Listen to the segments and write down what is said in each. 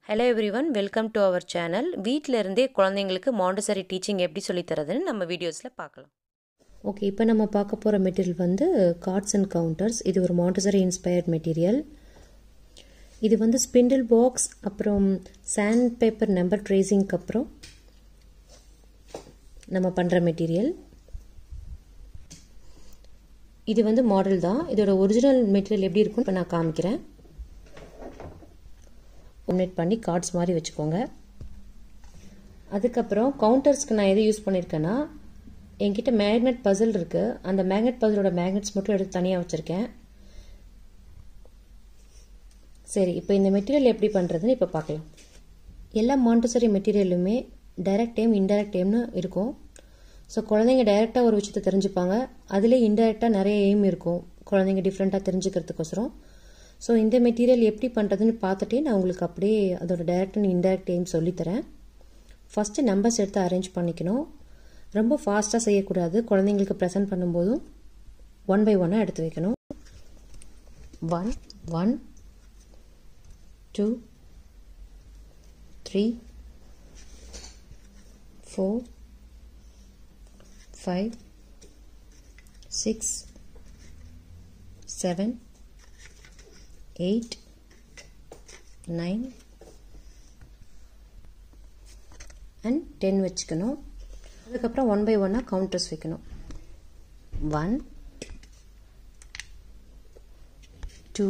hello every one welcome to our channel வீட்டில் இருந்தே குழந்தைங்களுக்கு மாண்டசரி டீச்சிங் எப்படி சொல்லித் தரதுன்னு நம்ம வீடியோஸில் பார்க்கலாம் ஓகே இப்போ நம்ம பார்க்க போகிற மெட்டீரியல் வந்து கார்ட்ஸ் அண்ட் கவுண்டர்ஸ் இது ஒரு மாண்டசரி இன்ஸ்பயர்ட் மெட்டீரியல் இது வந்து ஸ்பிண்டில் பாக்ஸ் அப்புறம் சாண்ட் பேப்பர் நம்பர் ட்ரேசிங்க்கு அப்புறம் நம்ம பண்ணுற மெட்டீரியல் இது வந்து மாடல் தான் இதோட ஒரிஜினல் மெட்டீரியல் எப்படி இருக்கும்னு இப்போ நான் காமிக்கிறேன் ஒமினேட் பண்ணி கார்ட்ஸ் மாதிரி வச்சுக்கோங்க அதுக்கப்புறம் கவுண்டர்ஸ்க்கு நான் எது யூஸ் பண்ணியிருக்கேன்னா என்கிட்ட மேக்னெட் பசில் இருக்குது அந்த மேக்னெட் பசிலோட மேக்னெட்ஸ் மட்டும் எடுத்து தனியாக வச்சுருக்கேன் சரி இப்போ இந்த மெட்டீரியல் எப்படி பண்ணுறதுன்னு இப்போ பார்க்கலாம் எல்லா மாண்டசரி மெட்டீரியலுமே டைரக்ட் டைம் இன்டைரக்ட் டைம்னு இருக்கும் ஸோ குழந்தைங்க டைரெக்டாக ஒரு விஷயத்தை தெரிஞ்சுப்பாங்க அதிலே இன்டைரக்டாக நிறைய எய்ம் இருக்கும் குழந்தைங்க டிஃப்ரெண்ட்டாக தெரிஞ்சுக்கிறதுக்கோசரம் ஸோ இந்த மெட்டீரியல் எப்படி பண்ணுறதுன்னு பார்த்துட்டே நான் உங்களுக்கு அப்படியே அதோட டைரக்ட் அண்ட் இன்டைரக்ட் எய்ம் சொல்லித்தரேன் ஃபஸ்ட்டு நம்பர்ஸ் எடுத்து அரேஞ்ச் பண்ணிக்கணும் ரொம்ப ஃபாஸ்ட்டாக செய்யக்கூடாது குழந்தைங்களுக்கு ப்ரெசென்ட் பண்ணும்போதும் ஒன் பை ஒன்னாக எடுத்து வைக்கணும் one one two three four five six seven eight nine and ten வச்சுக்கணும் அதுக்கப்புறம் ஒன் பை ஒன்னாக கவுண்டர்ஸ் வைக்கணும் ஒன் டூ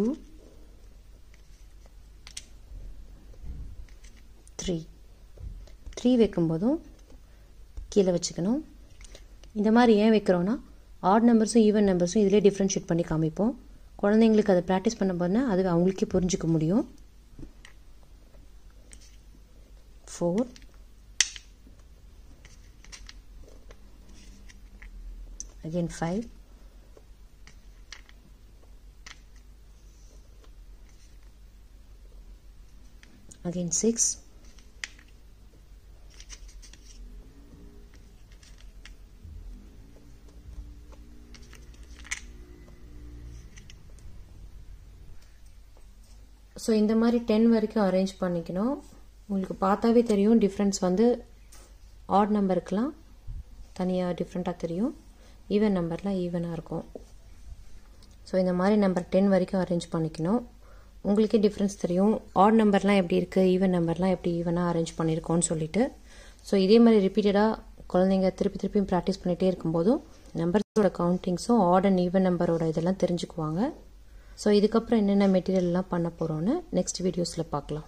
த்ரீ த்ரீ வைக்கும்போதும் கீழே வச்சுக்கணும் இந்த மாதிரி ஏன் வைக்கிறோன்னா ஆட் நம்பர்ஸும் ஈவன் நம்பர்ஸும் இதிலே டிஃப்ரென்ஷியேட் பண்ணி காமிப்போம் குழந்தைங்களுக்கு அதை ப்ராக்டிஸ் பண்ண போதுனா அது அவங்களுக்கே புரிஞ்சுக்க முடியும் ஃபோர் again 5 again 6 ஸோ இந்த மாதிரி டென் வரைக்கும் அரேஞ்ச் பண்ணிக்கணும் உங்களுக்கு பார்த்தாவே தெரியும் டிஃப்ரென்ஸ் வந்து ஆட் நம்பருக்கெலாம் தனியாக டிஃப்ரெண்ட்டாக தெரியும் ஈவன் நம்பர்லாம் ஈவனாக இருக்கும் ஸோ இந்த மாதிரி நம்பர் டென் வரைக்கும் அரேஞ்ச் பண்ணிக்கணும் உங்களுக்கே டிஃப்ரென்ஸ் தெரியும் ஆட் நம்பர்லாம் எப்படி இருக்குது ஈவன் நம்பர்லாம் எப்படி ஈவனாக அரேஞ்ச் பண்ணியிருக்கோன்னு சொல்லிட்டு ஸோ இதே மாதிரி ரிப்பீட்டடாக குழந்தைங்க திருப்பி திருப்பியும் ப்ராக்டிஸ் பண்ணிகிட்டே இருக்கும்போதும் நம்பர்ஸோட கவுண்டிங்ஸும் ஆட் அண்ட் ஈவன் நம்பரோட இதெல்லாம் தெரிஞ்சுக்குவாங்க ஸோ இதுக்கப்புறம் என்னென்ன மெட்டீரியல்லாம் பண்ண போகிறோன்னு நெக்ஸ்ட் வீடியோஸில் பார்க்கலாம்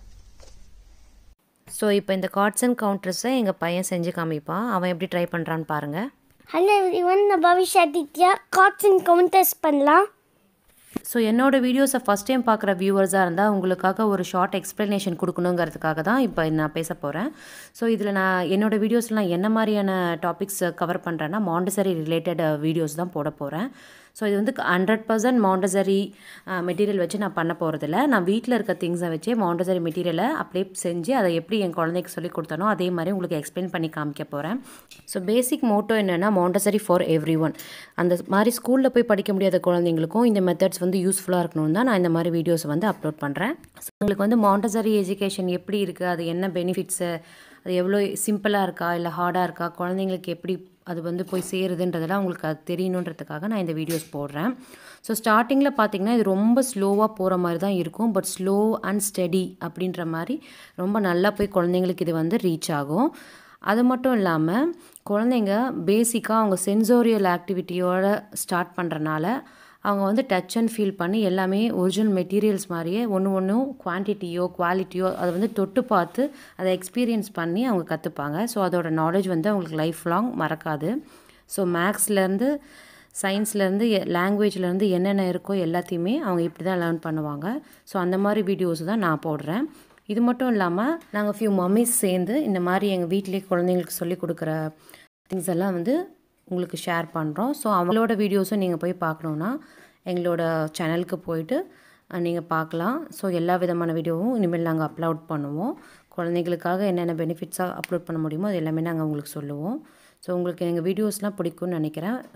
ஸோ இப்போ இந்த கார்ட்ஸ் அண்ட் கவுண்டர்ஸை எங்கள் பையன் செஞ்சு காமிப்பான் அவன் எப்படி ட்ரை பண்ணுறான்னு பாருங்கள் ஹலோ எவ்ரிவன் நான் Pavish Aditya cards and counters பண்ணலாம் ஸோ என்னோடய வீடியோஸை ஃபஸ்ட் டைம் பார்க்குற வியூவர்ஸாக இருந்தால் உங்களுக்காக ஒரு ஷார்ட் எக்ஸ்ப்ளனேஷன் கொடுக்கணுங்கிறதுக்காக தான் இப்போ நான் பேச போகிறேன் ஸோ இதில் நான் என்னோடய வீடியோஸ்லாம் என்ன மாதிரியான டாபிக்ஸ் கவர் பண்ணுறேன்னா மாண்டசரி ரிலேட்டட் வீடியோஸ் தான் போட போகிறேன் ஸோ இது வந்து ஹண்ட்ரட் பர்சன்ட் மாண்டசரி மெட்டீரியல் வச்சு நான் பண்ண போகிறதில்ல நான் வீட்டில் இருக்க திங்ஸை வச்சே மாண்டசரி மெட்டீரியலை அப்படியே செஞ்சு அதை எப்படி என் குழந்தைக்கு சொல்லி கொடுத்தனோ அதே மாதிரி உங்களுக்கு எக்ஸ்பிளைன் பண்ணி காமிக்க போகிறேன் ஸோ பேசிக் மோட்டோ என்னென்னா மாண்டசரி ஃபார் எவ்ரி ஒன் அந்த மாதிரி ஸ்கூலில் போய் படிக்க முடியாத குழந்தைங்களுக்கும் இந்த மெத்தட்ஸ் வந்து யூஸ்ஃபுல்லாக இருக்கணும் தான் நான் இந்த மாதிரி வீடியோஸ் வந்து அப்லோட் பண்ணுறேன் ஸோ உங்களுக்கு வந்து மாண்டசரி எஜுகேஷன் எப்படி இருக்குது அது என்ன பெனிஃபிட்ஸு அது எவ்வளோ சிம்பிளாக இருக்கா இல்லை ஹார்டாக இருக்கா குழந்தைங்களுக்கு எப்படி அது வந்து போய் சேருதுன்றதெல்லாம் உங்களுக்கு அது தெரியணுன்றதுக்காக நான் இந்த வீடியோஸ் போடுறேன் ஸோ ஸ்டார்டிங்கில் பார்த்தீங்கன்னா இது ரொம்ப ஸ்லோவாக போகிற மாதிரி தான் இருக்கும் பட் ஸ்லோ அண்ட் ஸ்டடி அப்படின்ற மாதிரி ரொம்ப நல்லா போய் குழந்தைங்களுக்கு இது வந்து ரீச் ஆகும் அது மட்டும் இல்லாமல் குழந்தைங்க பேசிக்காக அவங்க சென்சோரியல் ஆக்டிவிட்டியோட ஸ்டார்ட் பண்ணுறனால அவங்க வந்து டச் அண்ட் ஃபீல் பண்ணி எல்லாமே ஒரிஜினல் மெட்டீரியல்ஸ் மாதிரியே ஒன்று ஒன்றும் குவான்டிட்டியோ குவாலிட்டியோ அதை வந்து தொட்டு பார்த்து அதை எக்ஸ்பீரியன்ஸ் பண்ணி அவங்க கற்றுப்பாங்க ஸோ அதோட நாலேஜ் வந்து அவங்களுக்கு லைஃப் லாங் மறக்காது ஸோ மேக்ஸ்லேருந்து சயின்ஸ்லேருந்து லாங்குவேஜ்லேருந்து என்னென்ன இருக்கோ எல்லாத்தையுமே அவங்க இப்படி தான் லேர்ன் பண்ணுவாங்க ஸோ அந்த மாதிரி வீடியோஸ் தான் நான் போடுறேன் இது மட்டும் இல்லாமல் நாங்கள் ஃபியூ மம்மிஸ் சேர்ந்து இந்த மாதிரி எங்கள் வீட்டிலே குழந்தைங்களுக்கு சொல்லிக் கொடுக்குற திங்ஸ் எல்லாம் வந்து உங்களுக்கு ஷேர் பண்ணுறோம் ஸோ அவங்களோட வீடியோஸும் நீங்கள் போய் பார்க்கணுன்னா எங்களோட சேனலுக்கு போயிட்டு நீங்கள் பார்க்கலாம் ஸோ எல்லா விதமான வீடியோவும் இனிமேல் நாங்கள் அப்லோட் பண்ணுவோம் குழந்தைங்களுக்காக என்னென்ன பெனிஃபிட்ஸாக அப்லோட் பண்ண முடியுமோ அது எல்லாமே நாங்கள் உங்களுக்கு சொல்லுவோம் ஸோ உங்களுக்கு எங்கள் வீடியோஸ்லாம் பிடிக்கும்னு நினைக்கிறேன்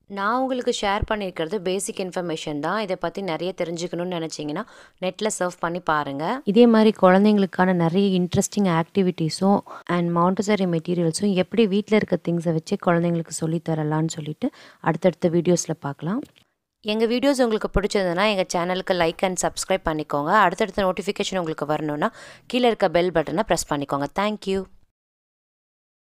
நான் உங்களுக்கு ஷேர் பண்ணியிருக்கிறது பேசிக் இன்ஃபர்மேஷன் தான் இதை பற்றி நிறைய தெரிஞ்சுக்கணும்னு நினச்சிங்கன்னா நெட்டில் சர்ஃப் பண்ணி பாருங்கள் இதே மாதிரி குழந்தைங்களுக்கான நிறைய இன்ட்ரெஸ்டிங் ஆக்டிவிட்டீஸும் அண்ட் மவுண்டசரி மெட்டீரியல்ஸும் எப்படி வீட்டில் இருக்க திங்ஸை வச்சு குழந்தைங்களுக்கு சொல்லித் தரலான்னு சொல்லிட்டு அடுத்தடுத்த வீடியோஸில் பார்க்கலாம் எங்கள் வீடியோஸ் உங்களுக்கு பிடிச்சதுன்னா எங்கள் சேனலுக்கு லைக் அண்ட் சப்ஸ்கிரைப் பண்ணிக்கோங்க அடுத்தடுத்த நோட்டிஃபிகேஷன் உங்களுக்கு வரணுன்னா கீழே இருக்க பெல் பட்டனை ப்ரெஸ் பண்ணிக்கோங்க தேங்க்யூ